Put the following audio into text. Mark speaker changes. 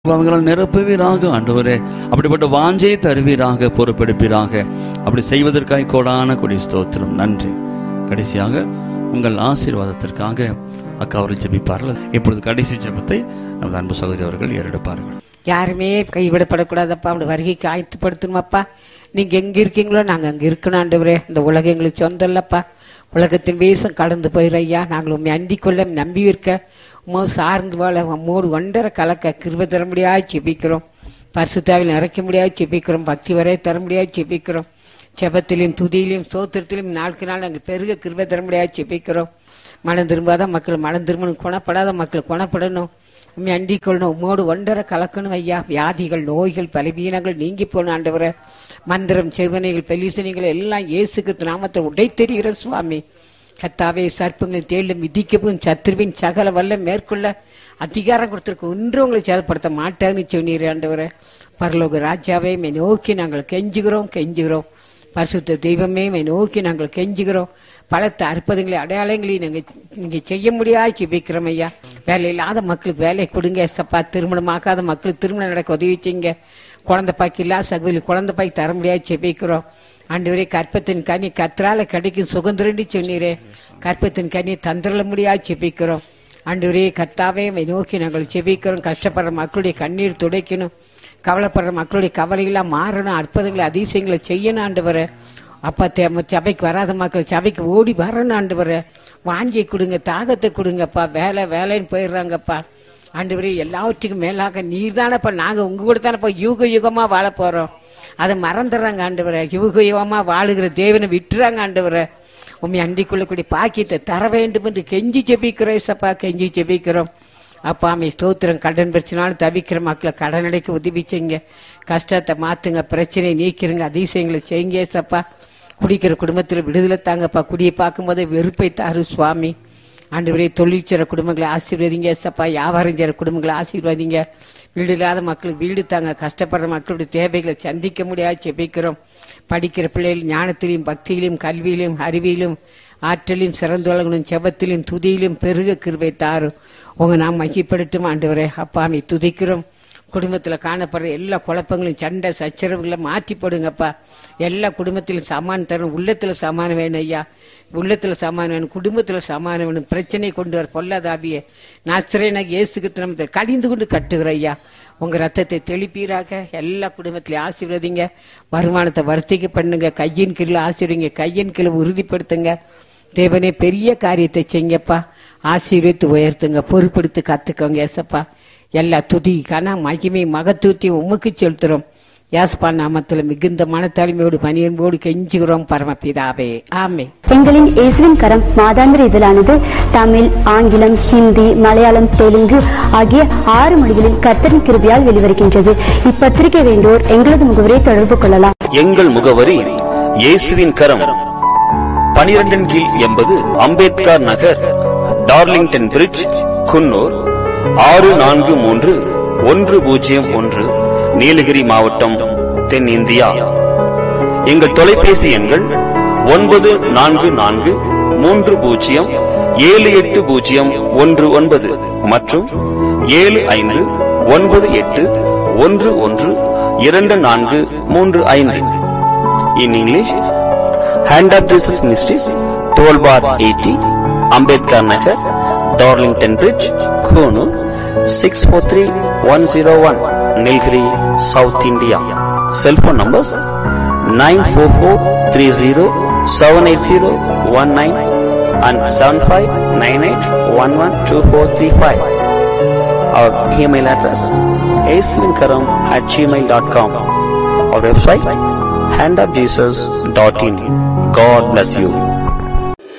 Speaker 1: அவங்களால் நிரப்புவீராக ஆண்டவரே அப்படிப்பட்ட வாஞ்சையை தருவீராக பொறுப்பெடுப்பீராக அப்படி செய்வதற்காக கோடான கொடி ஸ்தோத்திரம் நன்றி கடைசியாக உங்கள் ஆசீர்வாதத்திற்காக அக்கா அவர்கள் ஜெபிப்பார்கள் இப்பொழுது கடைசி ஜெபத்தை நமது அன்பு சகோதரி அவர்கள் ஏறெடுப்பார்கள்
Speaker 2: யாருமே கைவிடப்படக்கூடாதப்பா அப்படி வருகைக்கு ஆயத்துப்படுத்தணுமாப்பா நீங்க எங்க இருக்கீங்களோ நாங்க அங்க இருக்கணும் ஆண்டவரே இந்த உலகம் எங்களுக்கு சொந்தம் இல்லப்பா உலகத்தின் வேஷம் கடந்து போயிரு ஐயா நாங்கள் உண்மை அண்டிக் கொள்ள நம்பி இருக்க உமோ சார்ந்து வாழ உம்மோடு ஒன்றரை கலக்க கிருப தர முடியாது செபிக்கிறோம் பரிசுத்தாவில் நிறைக்க முடியாது செபிக்கிறோம் பக்தி வரை தர முடியாது செபிக்கிறோம் செபத்திலையும் துதியிலையும் சோத்திரத்திலையும் நாளுக்கு நாள் நாங்கள் பெருக கிருப தர முடியாது செபிக்கிறோம் மனம் திரும்பாத மக்கள் மனம் திரும்பணும் குணப்படாத மக்கள் குணப்படணும் உண்மை அண்டிக் கொள்ளணும் உம்மோடு ஒன்றரை கலக்கணும் ஐயா வியாதிகள் நோய்கள் பலவீனங்கள் நீங்கி போன ஆண்டவரை மந்திரம் செவனைகள் பெலிசனைகள் எல்லாம் இயேசுக்கு நாமத்தை உடைத்தெறிகிற சுவாமி கத்தாவே சர்ப்பங்களை தேடும் மிதிக்கவும் சத்ருவின் சகல வல்ல மேற்கொள்ள அதிகாரம் கொடுத்திருக்க ஒன்று உங்களை சேதப்படுத்த மாட்டேன்னு சொன்னீர் ஆண்டவரை பரலோக ராஜாவே மை நோக்கி நாங்கள் கெஞ்சுகிறோம் கெஞ்சுகிறோம் பரிசுத்த தெய்வமே மை நோக்கி நாங்கள் கெஞ்சுகிறோம் பலத்த அற்புதங்களை அடையாளங்களை நாங்கள் நீங்க செய்ய முடியாது ஜெபிக்கிறோம் ஐயா வேலை இல்லாத மக்களுக்கு வேலை கொடுங்க சப்பா திருமணம் ஆகாத மக்களுக்கு திருமணம் நடக்க உதவி செய்யுங்க குழந்தை பாக்கி இல்லாத சகோதரி குழந்தை பாக்கி தர முடியாது ஜெபிக்கிறோம் ஆண்டவரே கற்பத்தின் கனி கத்திரால கிடைக்கும் சுகந்திரண்டி சொன்னீரே கற்பத்தின் கனி தந்திரல முடியாது ஜெபிக்கிறோம் ஆண்டவரே கர்த்தாவே உம்மை நோக்கி நாங்கள் ஜெபிக்கிறோம் கஷ்டப்படுற மக்களுடைய கண்ணீர் துடைக்கணும் கவலைப்படுற மக்களுடைய கவலையெல்லாம் மாறணும் அற்புதங்களை அதிசயங்களை செய்யணும் ஆண்டவரை அப்பா தே- சபைக்கு வராத மக்கள் சபைக்கு ஓடி வரணும் ஆண்டவரை வாஞ்சியை கொடுங்க தாகத்தை கொடுங்கப்பா வேலை வேலைன்னு போயிடுறாங்கப்பா ஆண்டவரே எல்லாவற்றுக்கும் மேலாக நீர் தானப்பா நாங்க உங்க கூட தானப்பா யுக யுகமா வாழ போறோம் அதை மறந்துடுறாங்க ஆண்டவரை யுக யுகமா வாழுகிற தேவனை விட்டுறாங்க ஆண்டவரை உண்மை அண்டிக்குள்ளக்கூடிய பாக்கியத்தை தர வேண்டும் என்று கெஞ்சி ஜெபிக்கிறோம் சப்பா கெஞ்சி ஜெபிக்கிறோம் அப்பா அமை ஸ்தோத்திரம் கடன் பிரச்சனாலும் தவிக்கிற மக்களை கடன் அடைக்க உதவி செய்யுங்க கஷ்டத்தை மாத்துங்க பிரச்சனையை நீக்கிறங்க அதிசயங்களை செய்யுங்க சப்பா குடிக்கிற குடும்பத்தில் விடுதலை தாங்கப்பா குடியை பார்க்கும்போது வெறுப்பை தாரு சுவாமி ஆண்டவரே தொழில் செய்கிற குடும்பங்களை ஆசீர்வதிங்க சப்பா வியாபாரம் செய்கிற குடும்பங்களை ஆசீர்வதிங்க வீடு இல்லாத மக்களுக்கு வீடு தாங்க கஷ்டப்படுற மக்களுடைய தேவைகளை சந்திக்க முடியாது செபிக்கிறோம் படிக்கிற பிள்ளைகள் ஞானத்திலையும் பக்தியிலும் கல்வியிலும் அறிவியிலும் ஆற்றலையும் சிறந்து வழங்கணும் செபத்திலும் துதியிலும் பெருக கிருபை தாரும் உங்க நாம் மகிப்படுத்தும் ஆண்டவரே அப்பாமை துதிக்கிறோம் குடும்பத்துல காணப்படுற எல்லா குழப்பங்களையும் சண்டை சச்சரவுகளை மாற்றி போடுங்கப்பா எல்லா குடும்பத்திலும் சமான் தரணும் உள்ளத்துல சமானம் வேணும் ஐயா உள்ளத்துல சமானம் வேணும் குடும்பத்துல சமானம் வேணும் பிரச்சனை கொண்டு வர பொல்லாதாவிய நாச்சிரேன இயேசுக்கு நம்ம கடிந்து கொண்டு கட்டுகிற ஐயா உங்க ரத்தத்தை தெளிப்பீராக எல்லா குடும்பத்திலையும் ஆசீர்வதிங்க வருமானத்தை வர்த்திக்க பண்ணுங்க கையின் கீழே ஆசீர்வதிங்க கையின் கீழே உறுதிப்படுத்துங்க தேவனே பெரிய காரியத்தை செய்யுங்கப்பா ஆசீர்வித்து உயர்த்துங்க பொறுப்படுத்தி கத்துக்கோங்க ஏசப்பா எல்லா துதி கன மகிமை மகத்துவத்தையும் உமக்கு செலுத்துறோம் யாஸ்பா நாமத்தில் மிகுந்த மனத்தாழ்மையோடு பணியன்போடு கெஞ்சுகிறோம் பரமபிதாவே ஆமே
Speaker 3: எங்களின் இயேசுவின் கரம் மாதாந்திர இதழானது தமிழ் ஆங்கிலம் ஹிந்தி மலையாளம் தெலுங்கு ஆகிய ஆறு மொழிகளில் கர்த்தரின் கிருபையால் வெளிவருகின்றது இப்பத்திரிகை வேண்டோர் எங்களது முகவரை தொடர்பு கொள்ளலாம்
Speaker 4: எங்கள் முகவரி இயேசுவின் கரம் பனிரெண்டின் கீழ் எண்பது அம்பேத்கர் நகர் டார்லிங்டன் பிரிட்ஜ் குன்னூர் ஆறு நான்கு மூன்று ஒன்று பூஜ்ஜியம் ஒன்று நீலகிரி மாவட்டம் தென்னிந்தியா எங்கள் தொலைபேசி எண்கள் ஒன்பது நான்கு நான்கு மூன்று பூஜ்ஜியம் ஏழு எட்டு பூஜ்ஜியம் ஒன்று ஒன்பது மற்றும் ஏழு ஐந்து ஒன்பது எட்டு ஒன்று ஒன்று இரண்டு நான்கு மூன்று ஐந்து in English hand of Jesus ministries twelve bar eighty Ambedkar Nagar Darlington bridge Coonoor six four three one zero one Nilgiri south India cellphone numbers nine four four three zero seven eight zero one nine and seven five nine eight one one two four three five our email address aswinkaram at gmail.com our website handofjesus.in god bless you